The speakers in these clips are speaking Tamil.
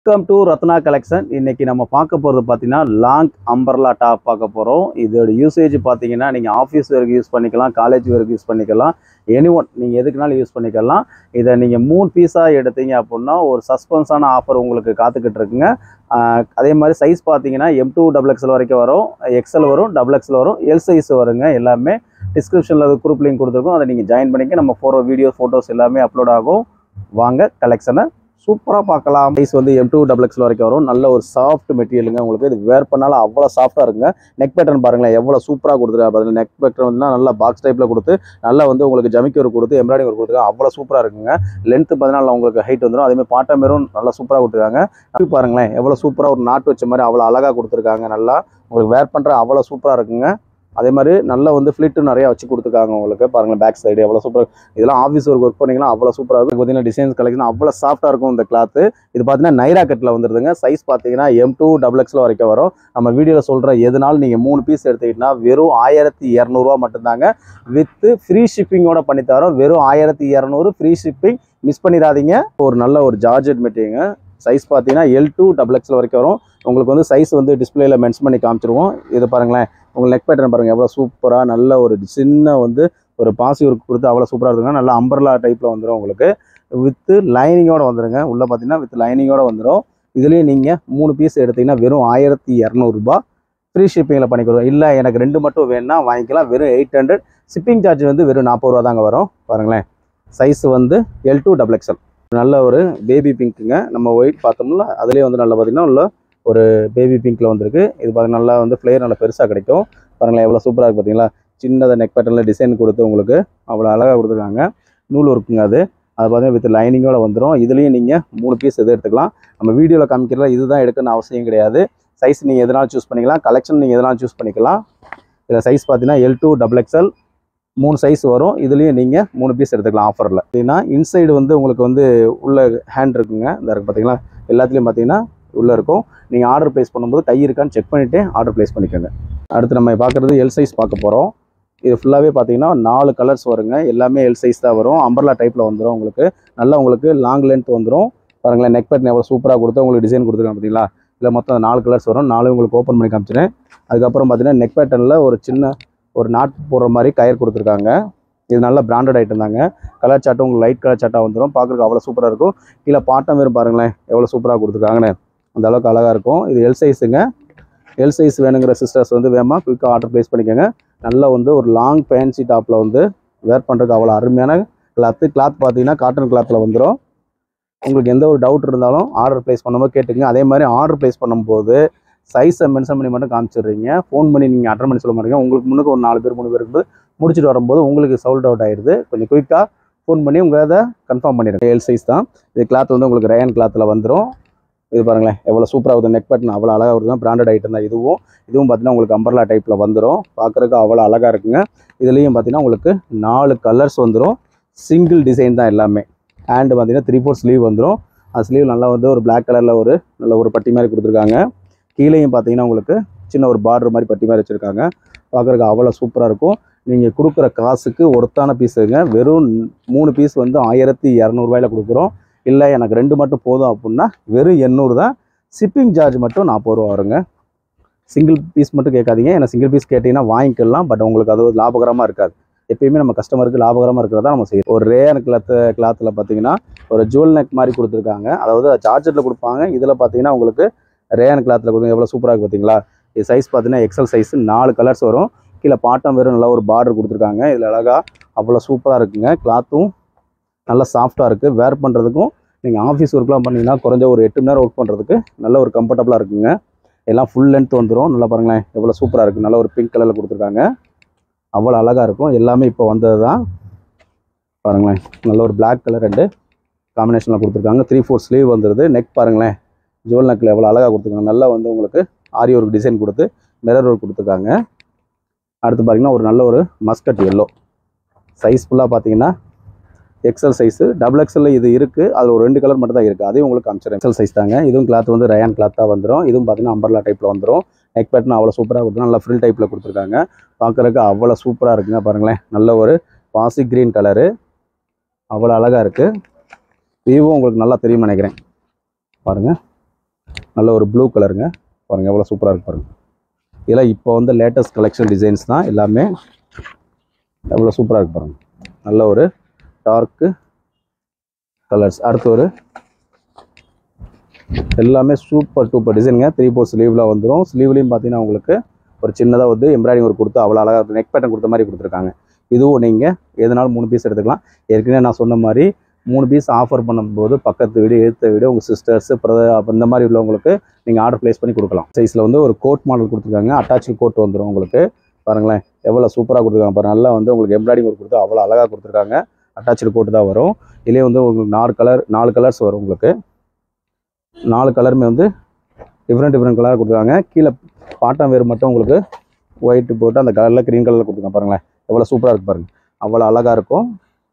வெல்கம் டு ரத்னா கலெக்ஷன் இன்னைக்கு நம்ம பார்க்க போகிறது பார்த்தீங்கன்னா லாங் அம்பர்லா டாப் பார்க்க போகிறோம் இதோட யூசேஜ் பார்த்தீங்கன்னா நீங்கள் ஆஃபீஸ் வரைக்கும் யூஸ் பண்ணிக்கலாம் காலேஜ் வரைக்கும் யூஸ் பண்ணிக்கலாம் எனி ஒன் நீங்கள் எதுக்குனாலும் யூஸ் பண்ணிக்கலாம் இதை நீங்கள் மூணு பீஸாக எடுத்தீங்க அப்படின்னா ஒரு சஸ்பென்ஸான ஆஃபர் உங்களுக்கு காத்துக்கிட்டு இருக்குங்க ஆஹ் அதே மாதிரி சைஸ் பார்த்தீங்கன்னா எம் டூ டபுள் எக்ஸல் வரைக்கும் வரும் எக்ஸல் வரும் டபுள் எக்ஸல் வரும் எல் சைஸ் வருங்க எல்லாமே டிஸ்கிரிப்ஷனில் குரூப் லிங்க் கொடுத்துருக்கோம் அதை நீங்கள் ஜாயின் பண்ணிக்க நம்ம போகிற வீடியோ ஃபோட்டோஸ் எல்லாமே அப்லோட் ஆகும் வாங்க கலெக்ஷனை சூப்பராக பார்க்கலாம் சைஸ் வந்து எம் டூ டபுள் எக்ஸல் வரைக்கும் வரும் நல்ல ஒரு சாஃப்ட் மெட்டீரியலுங்க உங்களுக்கு இது வேர் பண்ணாலும் அவ்வளோ சாஃப்டாக இருக்குங்க நெக் பேட்டர்ன் பாருங்களேன் எவ்வளோ சூப்பராக கொடுத்துருக்காங்க பாருங்க நெக் பேட்டர்ன் வந்து நல்லா பாக்ஸ் டைப்பில் கொடுத்து நல்லா வந்து உங்களுக்கு ஜமிக்கி ஒரு கொடுத்து எம்ப்ராய்டிங் ஒரு கொடுத்துருக்காங்க அவ்வளோ சூப்பராக இருக்குங்க லென்த் பார்த்தீங்கன்னா உங்களுக்கு ஹைட் வந்துடும் அதேமாதிரி பாட்டம் மேரும் நல்லா சூப்பராக கொடுத்துருக்காங்க இது பாருங்களேன் எவ்வளோ சூப்பராக ஒரு நாட்டு வச்ச மாதிரி அவ்வளோ அழகாக கொடுத்துருக்காங்க நல்லா உங்களுக்கு வேர் பண்ணுற அவ்வளோ சூப்பராக இருக்குங்க அதே மாதிரி நல்லா வந்து ஃப்ளிட்டு நிறையா வச்சு கொடுத்துருக்காங்க உங்களுக்கு பாருங்களேன் பேக் சைடு எவ்வளோ சூப்பராக இதெல்லாம் ஆஃபீஸ் ஒர்க் ஒர்க் பண்ணிங்கன்னா அவ்வளோ சூப்பராக இருக்கும் பார்த்தீங்கன்னா டிசைன்ஸ் கலெக்ஷன் அவ்வளோ சாஃப்ட்டாக இருக்கும் இந்த கிளாத்து இது பார்த்தீங்கன்னா நைரா கட்டில் வந்துருதுங்க சைஸ் பார்த்தீங்கன்னா எம் டூ டபுள் எக்ஸில் வரைக்கும் வரும் நம்ம வீடியோவில் சொல்கிற எதுனாலும் நீங்கள் மூணு பீஸ் எடுத்துக்கிட்டிங்கன்னா வெறும் ஆயிரத்தி இரநூறுவா மட்டும்தாங்க வித்து ஃப்ரீ ஷிப்பிங்கோட பண்ணி தரோம் வெறும் ஆயிரத்தி இரநூறு ஃப்ரீ ஷிப்பிங் மிஸ் பண்ணிடாதீங்க ஒரு நல்ல ஒரு ஜார்ஜெட் மெட்டீரியங்க சைஸ் பார்த்தீங்கன்னா எல் டூ டபுள் எக்ஸில் வரைக்கும் வரும் உங்களுக்கு வந்து சைஸ் வந்து டிஸ்பிளேல மென்ஷன் பண்ணி காமிச்சிருவோம் இது பாருங்களேன் உங்கள் நெக் பேட்டர்ன் பாருங்கள் எவ்வளோ சூப்பராக நல்ல ஒரு சின்ன வந்து ஒரு பாசி ஒர்க் கொடுத்து அவ்வளோ சூப்பராக இருக்குங்க நல்லா அம்பர்லா டைப்பில் வந்துடும் உங்களுக்கு வித்து லைனிங்கோட வந்துருங்க உள்ளே பார்த்தீங்கன்னா வித் லைனிங்கோட வந்துடும் இதுலேயும் நீங்கள் மூணு பீஸ் எடுத்தீங்கன்னா வெறும் ஆயிரத்தி இரநூறுபா ஃப்ரீ ஷிப்பிங்கில் பண்ணி கொடுக்கும் இல்லை எனக்கு ரெண்டு மட்டும் வேணும்னா வாங்கிக்கலாம் வெறும் எயிட் ஹண்ட்ரட் ஷிப்பிங் சார்ஜ் வந்து வெறும் நாற்பது ரூபா தாங்க வரும் பாருங்களேன் சைஸ் வந்து எல் டூ டபுள் எக்ஸல் நல்ல ஒரு பேபி பிங்க்குங்க நம்ம ஒயிட் பார்த்தோம்ல அதுலேயே வந்து நல்லா பார்த்தீங்கன்னா உள்ள ஒரு பேபி பிங்க்கில் வந்திருக்கு இது பார்த்தீங்கன்னா நல்லா வந்து ஃப்ளேயர் நல்லா பெருசாக கிடைக்கும் பாருங்களேன் எவ்வளோ சூப்பராக இருக்குது பார்த்தீங்களா சின்னதாக நெக் பேட்டர்னில் டிசைன் கொடுத்து உங்களுக்கு அவ்வளோ அழகாக கொடுத்துருக்காங்க நூல் ஒர்க்குங்க அது அது பார்த்தீங்கன்னா வித் லைனிங்கோட வந்துடும் இதுலேயும் நீங்கள் மூணு பீஸ் எது எடுத்துக்கலாம் நம்ம வீடியோவில் காமிக்கிறதுல இதுதான் எடுக்கணும்னு அவசியம் கிடையாது சைஸ் நீங்கள் எதனாலும் சூஸ் பண்ணிக்கலாம் கலெக்ஷன் நீங்கள் எதனாலும் சூஸ் பண்ணிக்கலாம் இதில் சைஸ் பார்த்தீங்கன்னா எல் டூ டபுள் எக்ஸ்எல் மூணு சைஸ் வரும் இதுலேயும் நீங்கள் மூணு பீஸ் எடுத்துக்கலாம் ஆஃபரில் பார்த்தீங்கன்னா இன்சைடு வந்து உங்களுக்கு வந்து உள்ள ஹேண்ட் இருக்குங்க இந்த இருக்கு பார்த்தீங்களா எல்லாத்துலேயும் பார்த்தீங்கன்னா உள்ளே இருக்கும் நீங்கள் ஆர்டர் ப்ளேஸ் பண்ணும்போது கை இருக்கான்னு செக் பண்ணிவிட்டு ஆர்டர் ப்ளேஸ் பண்ணிக்கோங்க அடுத்து நம்ம பார்க்குறது எல் சைஸ் பார்க்க போகிறோம் இது ஃபுல்லாகவே பார்த்தீங்கன்னா நாலு கலர்ஸ் வருங்க எல்லாமே எல் சைஸ் தான் வரும் அம்பர்லா டைப்பில் வந்துடும் உங்களுக்கு நல்லா உங்களுக்கு லாங் லென்த் வந்துடும் பாருங்களேன் நெக் பேட்டர்ன் எவ்வளோ சூப்பராக கொடுத்து உங்களுக்கு டிசைன் கொடுத்துருக்காங்க பார்த்தீங்களா இல்லை மொத்தம் நாலு கலர்ஸ் வரும் நாலு உங்களுக்கு ஓப்பன் பண்ணி காமிச்சிட்டேன் அதுக்கப்புறம் பார்த்தீங்கன்னா நெக் பேட்டர்னில் ஒரு சின்ன ஒரு நாட் போடுற மாதிரி கயர் கொடுத்துருக்காங்க இது நல்ல பிராண்டட் ஐட்டம் தாங்க கலர் சாட்டம் உங்களுக்கு லைட் கலர் சாட்டாக வந்துடும் பார்க்குறதுக்கு அவ்வளோ சூப்பராக இருக்கும் கீழே பாட்டம் வேறு பாருங்களேன் எவ்வளோ சூப்பராக கொடுத்துருக்காங்கன்னு அந்த அளவுக்கு அழகாக இருக்கும் இது எல் சைஸுங்க எல் சைஸ் வேணுங்கிற சிஸ்டர்ஸ் வந்து வேகமாக குயிக்காக ஆர்டர் ப்ளேஸ் பண்ணிக்கோங்க நல்லா வந்து ஒரு லாங் ஃபேன்சி டாப்பில் வந்து வேர் பண்ணுறதுக்கு அவ்வளோ அருமையான கிளாத்து கிளாத் பார்த்தீங்கன்னா காட்டன் கிளாத்தில் வந்துடும் உங்களுக்கு எந்த ஒரு டவுட் இருந்தாலும் ஆர்டர் ப்ளேஸ் பண்ணும்போது கேட்டுங்க அதே மாதிரி ஆர்டர் ப்ளேஸ் பண்ணும்போது சைஸை மென்ஷன் பண்ணி மட்டும் காமிச்சிடுறீங்க ஃபோன் பண்ணி நீங்கள் அட்டன் பண்ணி சொல்ல மாட்டீங்க உங்களுக்கு முன்னுக்கு ஒரு நாலு பேர் மூணு பேர் இருக்கும்போது முடிச்சுட்டு வரும்போது உங்களுக்கு சோல்ட் அவுட் ஆயிடுது கொஞ்சம் குயிக்காக ஃபோன் பண்ணி உங்கள் அதை கன்ஃபார்ம் பண்ணிடுங்க எல் சைஸ் தான் இது கிளாத் வந்து உங்களுக்கு ரேயன் கிளாத்தில் வந்துடும் இது பாருங்களேன் எவ்வளோ சூப்பராக வருது நெக் பட்டன் அவ்வளோ அழகாக வருது பிராண்டட் ஐட்டம் தான் இதுவும் இதுவும் பார்த்தீங்கன்னா உங்களுக்கு அம்பர்லா டைப்பில் வந்துடும் பார்க்குறதுக்கு அவ்வளோ அழகாக இருக்குங்க இதுலேயும் பார்த்தீங்கன்னா உங்களுக்கு நாலு கலர்ஸ் வந்துடும் சிங்கிள் டிசைன் தான் எல்லாமே ஹேண்டு பார்த்தீங்கன்னா த்ரீ ஃபோர் ஸ்லீவ் வந்துடும் அந்த ஸ்லீவ் நல்லா வந்து ஒரு Black கலரில் ஒரு நல்ல ஒரு பட்டி மாதிரி கொடுத்துருக்காங்க கீழேயும் பார்த்தீங்கன்னா உங்களுக்கு சின்ன ஒரு பார்டர் மாதிரி பட்டி மாதிரி வச்சுருக்காங்க பார்க்குறதுக்கு அவ்வளோ சூப்பராக இருக்கும் நீங்கள் கொடுக்குற காசுக்கு ஒருத்தான பீஸுங்க வெறும் மூணு பீஸ் வந்து ஆயிரத்தி இரநூறுவாயில் கொடுக்குறோம் இல்லை எனக்கு ரெண்டு மட்டும் போதும் அப்படின்னா வெறும் எண்ணூறு தான் ஷிப்பிங் சார்ஜ் மட்டும் நாற்பது ரூபா வருங்க சிங்கிள் பீஸ் மட்டும் கேட்காதீங்க ஏன்னா சிங்கிள் பீஸ் கேட்டிங்கன்னா வாங்கிக்கலாம் பட் உங்களுக்கு அது லாபகரமாக இருக்காது எப்பயுமே நம்ம கஸ்டமருக்கு லாபகரமாக இருக்கிறதா நம்ம செய்யணும் ஒரு ரேயர் கிளாத்து கிளாத்தில் பார்த்தீங்கன்னா ஒரு ஜுவல் நெக் மாதிரி கொடுத்துருக்காங்க அதாவது சார்ஜரில் கொடுப்பாங்க இதில் பார்த்தீங்கன்னா உங்களுக்கு ரேயன் கிளாத்தில் கொடுங்க எவ்வளோ சூப்பராக இருக்குது பார்த்தீங்களா இது சைஸ் பார்த்தீங்கன்னா எக்ஸல் சைஸ் நாலு கலர்ஸ் வரும் கீழே பாட்டம் வெறும் நல்லா ஒரு பார்டர் கொடுத்துருக்காங்க இதில் அழகாக அவ்வளோ சூப்பராக இருக்குங்க கிளாத்தும் நல்லா சாஃப்டாக இருக்குது வேர் பண்ணுறதுக்கும் நீங்கள் ஆஃபீஸ் ஒர்க்லாம் பண்ணீங்கன்னா குறைஞ்ச ஒரு எட்டு மணி நேரம் ஒர்க் பண்ணுறதுக்கு நல்ல ஒரு கம்ஃபர்டபுளாக இருக்குங்க எல்லாம் ஃபுல் லென்த் வந்துடும் நல்லா பாருங்களேன் எவ்வளோ சூப்பராக இருக்குது நல்ல ஒரு பிங்க் கலரில் கொடுத்துருக்காங்க அவ்வளோ அழகாக இருக்கும் எல்லாமே இப்போ வந்தது தான் பாருங்களேன் நல்ல ஒரு Black கலர் ரெண்டு காம்பினேஷனில் கொடுத்துருக்காங்க த்ரீ ஃபோர் ஸ்லீவ் வந்துடுது நெக் பாருங்களேன் ஜுவல் நெக்கில் எவ்வளோ அழகாக கொடுத்துருக்காங்க நல்லா வந்து உங்களுக்கு ஆரி ஒர்க் டிசைன் கொடுத்து மிரர் ஒர்க் கொடுத்துருக்காங்க அடுத்து பார்த்தீங்கன்னா ஒரு நல்ல ஒரு மஸ்கட் எல்லோ சைஸ் ஃபுல்லாக பார்த்தீங்கன்னா எக்ஸல் சைஸு டபுள் எக்ஸல் இது இருக்குது அதில் ஒரு ரெண்டு கலர் மட்டும் தான் இருக்குது அதையும் உங்களுக்கு காமிச்சிடுறேன் எக்ஸல் சைஸ் தாங்க இதுவும் கிளாத் வந்து ரயான் கிளாத்தாக வந்துடும் இதுவும் பார்த்தீங்கன்னா அம்பர்லா டைப்பில் வந்துடும் நெக் பேட்டன் அவ்வளோ சூப்பராக கொடுத்து நல்லா ஃப்ரில் டைப்பில் கொடுத்துருக்காங்க பார்க்குறதுக்கு அவ்வளோ சூப்பராக இருக்குங்க பாருங்களேன் நல்ல ஒரு பாசி க்ரீன் கலரு அவ்வளோ அழகாக இருக்குது வியூவும் உங்களுக்கு நல்லா தெரியும் நினைக்கிறேன் பாருங்கள் நல்ல ஒரு ப்ளூ கலருங்க பாருங்கள் எவ்வளோ சூப்பராக இருக்கு பாருங்கள் இதெல்லாம் இப்போ வந்து லேட்டஸ்ட் கலெக்ஷன் டிசைன்ஸ் தான் எல்லாமே எவ்வளோ சூப்பராக இருக்கு பாருங்கள் நல்ல ஒரு டார்க்கு கலர்ஸ் அடுத்து ஒரு எல்லாமே சூப்பர் டூப்பர் டிசைனுங்க த்ரீ ஃபோர் ஸ்லீவில் வந்துடும் ஸ்லீவ்லேயும் பார்த்தீங்கன்னா உங்களுக்கு ஒரு சின்னதாக வந்து எம்ப்ராய்டிங் ஒர்க் கொடுத்து அவ்வளோ அழகாக நெக் பேட்டர்ன் கொடுத்த மாதிரி கொடுத்துருக்காங்க இதுவும் நீங்கள் எதுனாலும் மூணு பீஸ் எடுத்துக்கலாம் ஏற்கனவே நான் சொன்ன மாதிரி மூணு பீஸ் ஆஃபர் பண்ணும்போது பக்கத்து வீடு எடுத்த வீடு உங்கள் சிஸ்டர்ஸ் அப்போ இந்த மாதிரி உள்ளவங்களுக்கு நீங்கள் ஆர்டர் ப்ளேஸ் பண்ணி கொடுக்கலாம் சைஸில் வந்து ஒரு கோட் மாடல் கொடுத்துருக்காங்க அட்டாச்சு கோட் வந்துடும் உங்களுக்கு பாருங்களேன் எவ்வளோ சூப்பராக கொடுத்துருக்காங்க பாருங்க நல்லா வந்து உங்களுக்கு எம்ப்ராய்டிங் ஒர்க் கொடுத்து அவ்வளோ அழகாக கொடுத்துருக்காங்க அட்டாச்சு கோட்டு தான் வரும் இதுலேயே வந்து உங்களுக்கு நாலு கலர் நாலு கலர்ஸ் வரும் உங்களுக்கு நாலு கலருமே வந்து டிஃப்ரெண்ட் டிஃப்ரெண்ட் கலராக கொடுத்துருக்காங்க கீழே பாட்டம் வேறு மட்டும் உங்களுக்கு ஒயிட் போட்டு அந்த கலரில் க்ரீன் கலரில் கொடுத்துருக்காங்க பாருங்களேன் எவ்வளோ சூப்பராக இருக்கு பாருங்கள் அவ்வளோ அழகாக இருக்கும்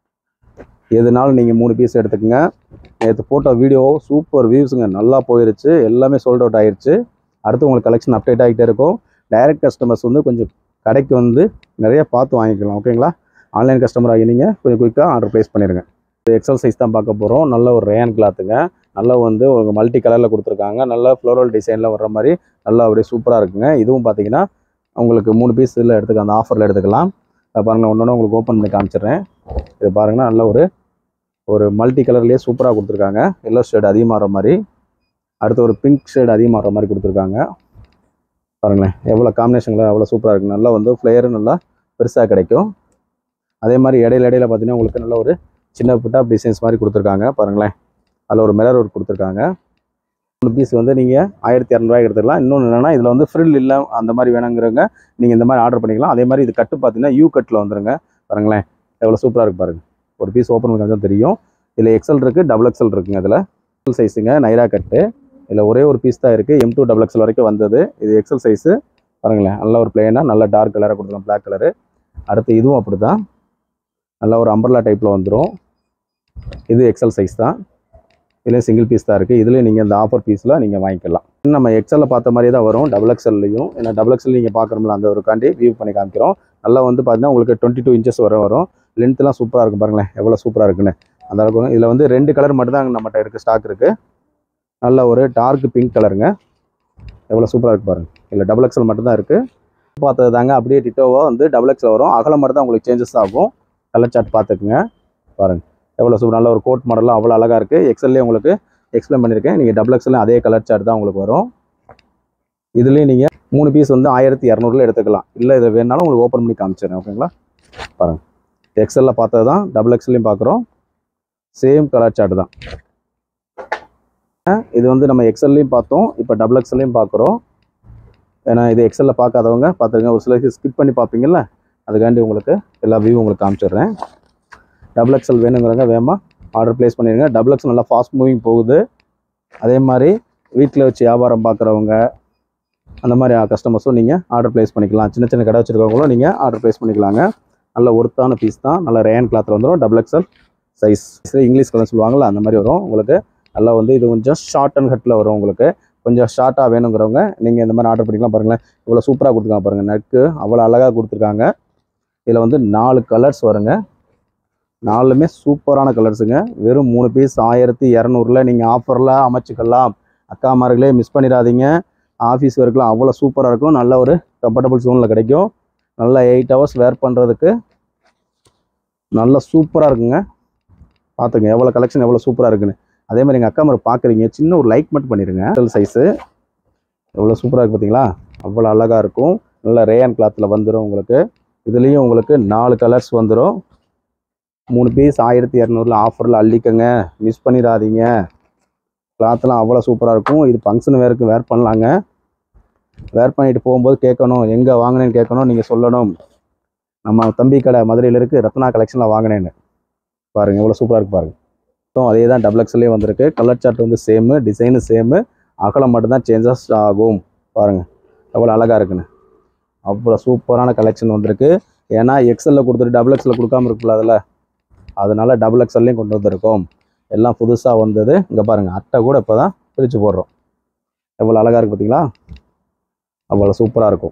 எதுனாலும் நீங்கள் மூணு பீஸ் எடுத்துக்கோங்க நேற்று போட்ட வீடியோ சூப்பர் வியூஸுங்க நல்லா போயிருச்சு எல்லாமே சோல்ட் அவுட் ஆயிருச்சு அடுத்து உங்களுக்கு கலெக்ஷன் அப்டேட் ஆகிட்டே இருக்கும் டைரக்ட் கஸ்டமர்ஸ் வந்து கொஞ்சம் கடைக்கு வந்து நிறைய பார்த்து வாங்கிக்கலாம் ஓகேங்களா ஆன்லைன் கஸ்டமர் ஆகி நீங்கள் கொஞ்சம் குயிக்காக ஆர்டர் ப்ளேஸ் பண்ணிடுங்க எக்ஸல் சைஸ் தான் பார்க்க போகிறோம் நல்ல ஒரு ரேன் கிளாத்துங்க நல்லா வந்து ஒரு மல்டி கலரில் கொடுத்துருக்காங்க நல்ல ஃப்ளோரல் டிசைனில் வர்ற மாதிரி நல்லா அப்படியே சூப்பராக இருக்குங்க இதுவும் பார்த்தீங்கன்னா உங்களுக்கு மூணு பீஸ் இதில் எடுத்துக்கலாம் அந்த ஆஃபரில் எடுத்துக்கலாம் அதை பாருங்கள் ஒன்று உங்களுக்கு ஓப்பன் பண்ணி காமிச்சிடுறேன் இது பாருங்கன்னா நல்ல ஒரு ஒரு மல்டி கலர்லேயே சூப்பராக கொடுத்துருக்காங்க எல்லோ ஷேட் அதிகமாகிற மாதிரி அடுத்து ஒரு பிங்க் ஷேட் அதிகமாகிற மாதிரி கொடுத்துருக்காங்க பாருங்களேன் எவ்வளோ காம்பினேஷனில் எவ்வளோ சூப்பராக இருக்குது நல்லா வந்து ஃப்ளேயரும் நல்லா பெருசாக கிடைக்கும் அதே மாதிரி இடையில இடையில பார்த்தீங்கன்னா உங்களுக்கு நல்ல ஒரு சின்ன புட்டா டிசைன்ஸ் மாதிரி கொடுத்துருக்காங்க பாருங்களேன் அதில் ஒரு மிரர் ஒர்க் கொடுத்துருக்காங்க ஒரு பீஸ் வந்து நீங்கள் ஆயிரத்தி இரநூறுவாய்க்கு எடுத்துக்கலாம் இன்னொன்று என்னென்னா இதில் வந்து ஃப்ரில் இல்லை அந்த மாதிரி வேணுங்கிறவங்க நீங்கள் இந்த மாதிரி ஆர்டர் பண்ணிக்கலாம் அதே மாதிரி இது கட்டு பார்த்தீங்கன்னா யூ கட்டில் வந்துருங்க பாருங்களேன் எவ்வளோ சூப்பராக இருக்கு பாருங்க ஒரு பீஸ் ஓப்பன் பண்ணி தான் தெரியும் இதில் எக்ஸல் இருக்குது டபுள் எக்ஸல் இருக்குங்க இதில் எக்ஸல் சைஸுங்க நைரா கட்டு இதில் ஒரே ஒரு பீஸ் தான் இருக்குது எம் டூ டபுள் எக்ஸல் வரைக்கும் வந்தது இது எக்ஸல் சைஸு பாருங்களேன் நல்ல ஒரு பிளேனாக நல்ல டார்க் கலராக கொடுத்துருக்கோம் பிளாக் கலரு அடுத்து இதுவும் அப்படி தான் நல்ல ஒரு அம்பர்லா டைப்பில் வந்துடும் இது எக்ஸல் சைஸ் தான் இதுலேயும் சிங்கிள் பீஸ் தான் இருக்குது இதுலேயும் நீங்கள் இந்த ஆஃபர் பீஸில் நீங்கள் வாங்கிக்கலாம் நம்ம எக்ஸலில் பார்த்த மாதிரியே தான் வரும் டபுள் எக்ஸல்லையும் ஏன்னா டபுள் எக்ஸல் நீங்கள் பார்க்குறோம்ல அந்த ஒரு காண்டி வியூ பண்ணி காமிக்கிறோம் நல்லா வந்து பார்த்தீங்கன்னா உங்களுக்கு டுவெண்ட்டி டூ இன்ச்சஸ் வரை வரும் லென்த்லாம் சூப்பராக இருக்கும் பாருங்களேன் எவ்வளோ சூப்பராக இருக்குன்னு அந்த அளவுக்கு வரும். இதில் வந்து ரெண்டு கலர் மட்டும் தான் நம்மகிட்ட இருக்குது ஸ்டாக் இருக்குது நல்ல ஒரு டார்க் பிங்க் கலருங்க எவ்வளோ சூப்பராக இருக்கு பாருங்க இதில் டபுள் எக்ஸல் மட்டும் தான் இருக்குது பார்த்தது தாங்க அப்படியே டிட்டோவாக வந்து டபுள் எக்ஸல் வரும் அகலம் மட்டும் தான் உங்களுக்கு சேஞ்சஸ் ஆகும் கலர் சார்ட் பார்த்துக்குங்க பாருங்க எவ்வளோ சூப்பர் நல்ல ஒரு கோட் மாடலாம் அவ்வளோ அழகாக இருக்குது எக்ஸல்லே உங்களுக்கு எக்ஸ்பிளைன் பண்ணியிருக்கேன் நீங்கள் டபுள் எக்ஸல் அதே கலர் சார்ட் தான் உங்களுக்கு வரும் இதுலேயும் நீங்கள் மூணு பீஸ் வந்து ஆயிரத்தி இரநூறுல எடுத்துக்கலாம் இல்லை இதை வேணாலும் உங்களுக்கு ஓப்பன் பண்ணி காமிச்சிடுறேன் ஓகேங்களா பாருங்கள் எக்ஸலில் பார்த்தது தான் டபுள் எக்ஸ்லையும் பார்க்குறோம் சேம் கலர் சார்ட் தான் இது வந்து நம்ம எக்ஸல்லையும் பார்த்தோம் இப்போ டபுள் எக்ஸல்லையும் பார்க்குறோம் ஏன்னா இது எக்ஸலில் பார்க்காதவங்க பார்த்துருங்க ஒரு சிலருக்கு ஸ்கிப் பண்ணி பார்ப்பீங்கல்ல அதுக்காண்டி உங்களுக்கு எல்லா வியூ உங்களுக்கு காமிச்சிடுறேன் டபுள் எக்ஸல் வேணுங்கிறவங்க வேகமாக ஆர்டர் ப்ளேஸ் பண்ணிடுங்க டபுள் எக்ஸல் நல்லா ஃபாஸ்ட் மூவிங் போகுது அதே மாதிரி வீட்டில் வச்சு வியாபாரம் பார்க்குறவங்க அந்த மாதிரி கஸ்டமர்ஸும் நீங்கள் ஆர்டர் ப்ளேஸ் பண்ணிக்கலாம் சின்ன சின்ன கடை வச்சுருக்கவங்களும் நீங்கள் ஆர்டர் ப்ளேஸ் பண்ணிக்கலாங்க நல்ல ஒர்த்தான பீஸ் தான் நல்ல ரேன் கிளாத்தில் வந்துடும் double XL size English colour சொல்லுவாங்கள்ல அந்த மாதிரி வரும் உங்களுக்கு நல்லா வந்து இது கொஞ்சம் ஷார்ட் அண்ட் கட்டில் வரும் உங்களுக்கு கொஞ்சம் ஷார்ட்டாக வேணுங்கிறவங்க நீங்கள் இந்த மாதிரி ஆர்டர் பண்ணிக்கலாம் பாருங்களேன் இவ்வளோ சூப்பராக கொடுத்துருக்காங்க பாருங்கள் நெக்கு அவ்வளோ அழகாக கொடுத்துருக்காங்க இதில் வந்து நாலு கலர்ஸ் வருங்க நாலுமே சூப்பரான கலர்ஸுங்க வெறும் மூணு பீஸ் ஆயிரத்தி இரநூறுல நீங்கள் ஆஃபரில் அமைச்சிக்கலாம் அக்காமார்களே மிஸ் பண்ணிடாதீங்க ஆஃபீஸ் ஒர்க்லாம் அவ்வளோ சூப்பராக இருக்கும் நல்ல ஒரு கம்ஃபர்டபுள் ஜோனில் கிடைக்கும் நல்லா எயிட் ஹவர்ஸ் வேர் பண்ணுறதுக்கு நல்ல சூப்பராக இருக்குங்க பார்த்துங்க எவ்வளோ கலெக்ஷன் எவ்வளோ சூப்பராக இருக்குன்னு அதே மாதிரி எங்கள் அக்கா மாதிரி பார்க்குறீங்க சின்ன ஒரு லைக் மட்டும் பண்ணிடுங்க சைஸு எவ்வளோ சூப்பராக இருக்கு பார்த்தீங்களா அவ்வளோ அழகாக இருக்கும் நல்ல ரேயன் கிளாத்தில் வந்துடும் உங்களுக்கு இதுலேயும் உங்களுக்கு நாலு கலர்ஸ் வந்துடும் மூணு பீஸ் ஆயிரத்தி இரநூறுல ஆஃபரில் அள்ளிக்கங்க மிஸ் பண்ணிடாதீங்க கிளாத்லாம் அவ்வளோ சூப்பராக இருக்கும் இது ஃபங்க்ஷன் வேருக்கு வேர் பண்ணலாங்க வேர் பண்ணிட்டு போகும்போது கேட்கணும் எங்கே வாங்கினேன்னு கேட்கணும் நீங்கள் சொல்லணும் நம்ம தம்பி கடை மதுரையில் இருக்குது ரத்னா கலெக்ஷனில் வாங்கினேன்னு பாருங்கள் எவ்வளோ சூப்பராக இருக்கு பாருங்கள் ஸோ அதே தான் டபுள் எக்ஸ்லேயே வந்திருக்கு கலர் சார்ட் வந்து சேமு டிசைனு சேமு அகலம் மட்டும்தான் சேஞ்சஸ் ஆகும் பாருங்கள் எவ்வளோ அழகாக இருக்குன்னு அவ்வளோ சூப்பரான கலெக்ஷன் வந்திருக்கு ஏன்னா எக்ஸலில் கொடுத்துட்டு டபுள் எக்ஸலில் கொடுக்காம இருக்குல்ல அதில் அதனால டபுள் எக்ஸல்லையும் கொண்டு வந்திருக்கோம் எல்லாம் புதுசாக வந்தது இங்கே பாருங்கள் அட்டை கூட இப்போ தான் பிரித்து போடுறோம் எவ்வளோ அழகாக இருக்குது பார்த்தீங்களா அவ்வளோ சூப்பராக இருக்கும்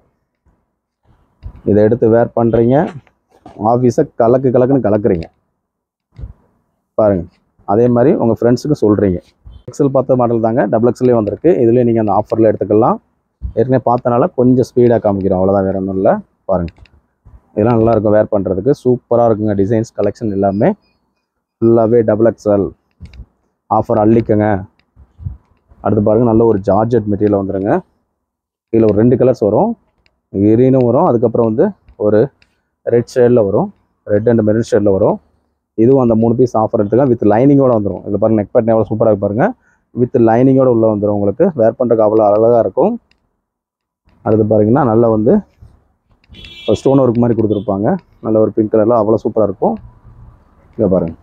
இதை எடுத்து வேர் பண்ணுறீங்க ஆஃபீஸை கலக்கு கலக்குன்னு கலக்குறீங்க பாருங்கள் அதே மாதிரி உங்கள் ஃப்ரெண்ட்ஸுக்கு சொல்கிறீங்க எக்ஸல் பார்த்த மாடல் தாங்க டபுள் எக்ஸ்லேயே வந்திருக்கு இதுலேயே நீங்கள் அந்த ஆஃபரில் எடுத்துக்கலாம் ஏற்கனவே பார்த்தனால கொஞ்சம் ஸ்பீடாக காமிக்கிறோம் அவ்வளோதான் வேறு ஒன்றும் இல்லை பாருங்கள் இதெல்லாம் நல்லா இருக்கும் வேர் பண்ணுறதுக்கு சூப்பராக இருக்குங்க டிசைன்ஸ் கலெக்ஷன் எல்லாமே ஃபுல்லாகவே டபுள் எக்ஸ்எல் ஆஃபர் அள்ளிக்கங்க அடுத்து பாருங்கள் நல்ல ஒரு ஜார்ஜெட் மெட்டீரியல் வந்துருங்க இதில் ஒரு ரெண்டு கலர்ஸ் வரும் கிரீனும் வரும் அதுக்கப்புறம் வந்து ஒரு ரெட் ஷேடில் வரும் ரெட் அண்ட் மெரூன் ஷேடில் வரும் இதுவும் அந்த மூணு பீஸ் ஆஃபர் எடுத்துக்கலாம் வித் லைனிங்கோட வந்துடும் இதில் பாருங்கள் நெக் பேட்டன் எவ்வளோ சூப்பராக பாருங்கள் வித் லைனிங்கோட உள்ளே வந்துடும் உங்களுக்கு வேர் பண்ணுறதுக்கு அவ்வளோ அழகாக இருக்கும் அடுத்து பாருங்கன்னா நல்லா வந்து ஒரு ஸ்டோன் ஒர்க் மாதிரி கொடுத்துருப்பாங்க நல்ல ஒரு பிங்க் கலரில் அவ்வளோ சூப்பராக இருக்கும் இங்கே பாருங்கள்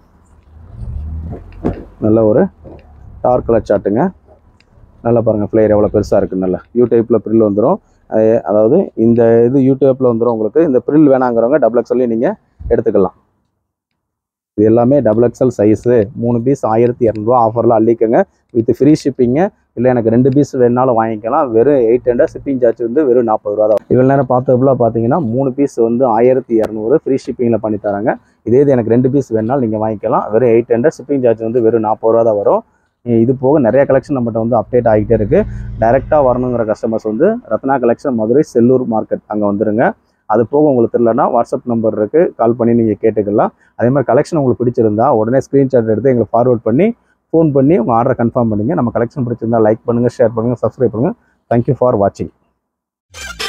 நல்ல ஒரு டார்க் கலர் சாட்டுங்க நல்லா பாருங்கள் ஃப்ளேயர் எவ்வளோ பெருசாக இருக்குது நல்லா யூ டைப்பில் ப்ரில் வந்துடும் அதாவது இந்த இது யூ டைப்பில் வந்துடும் உங்களுக்கு இந்த ப்ரில் வேணாங்கிறவங்க டபுள் எக்ஸ்எல்லையும் நீங்கள் எடுத்துக்கலாம் இது எல்லாமே டபுள் எக்ஸ்எல் சைஸு மூணு பீஸ் ஆயிரத்தி இரநூறுவா ஆஃபரில் அள்ளிக்கங்க வித் ஃப்ரீ ஷிப்பிங்கு இல்லை எனக்கு ரெண்டு பீஸ் வேணுனாலும் வாங்கிக்கலாம் வெறும் எயிட் ஹண்ட்ரட் ஷிப்பிங் சார்ஜ் வந்து வெறும் நாற்பது ரூபா தான் இவ்வளோ நேரம் பார்த்தப்பல பார்த்தீங்கன்னா மூணு பீஸ் வந்து ஆயிரத்தி இரநூறு ஃப்ரீ ஷிப்பிங்கில் பண்ணி தராங்க இதே இது எனக்கு ரெண்டு பீஸ் வேணுனாலும் நீங்கள் வாங்கிக்கலாம் வெறும் எயிட் ஹண்ட்ரட் ஷிப்பிங் சார்ஜ் வந்து வெறும் நாற்பது ரூபா தான் வரும் இது போக நிறைய கலெக்ஷன் நம்மகிட்ட வந்து அப்டேட் ஆகிட்டே இருக்குது டைரெக்டாக வரணுங்கிற கஸ்டமர்ஸ் வந்து ரத்னா கலெக்ஷன் மதுரை செல்லூர் மார்க்கெட் அங்கே வந்துருங்க அது போக உங்களுக்கு தெரியலனா வாட்ஸ்அப் நம்பர் இருக்குது கால் பண்ணி நீங்கள் கேட்டுக்கலாம் அதே மாதிரி கலெக்ஷன் உங்களுக்கு பிடிச்சிருந்தா உடனே ஸ்க்ரீன்ஷாட் எடுத்து எங்களுக்கு ஃபார்வர்ட் பண்ணி ஃபோன் பண்ணி உங்கள் ஆர்டரை கன்ஃபார்ம் பண்ணுங்கள் நம்ம கலெக்ஷன் பிடிச்சிருந்தா லைக் பண்ணுங்கள் ஷேர் பண்ணுங்கள் சப்ஸ்கிரைப் பண்ணுங்கள் தேங்க்யூ ஃபார் வாட்சிங்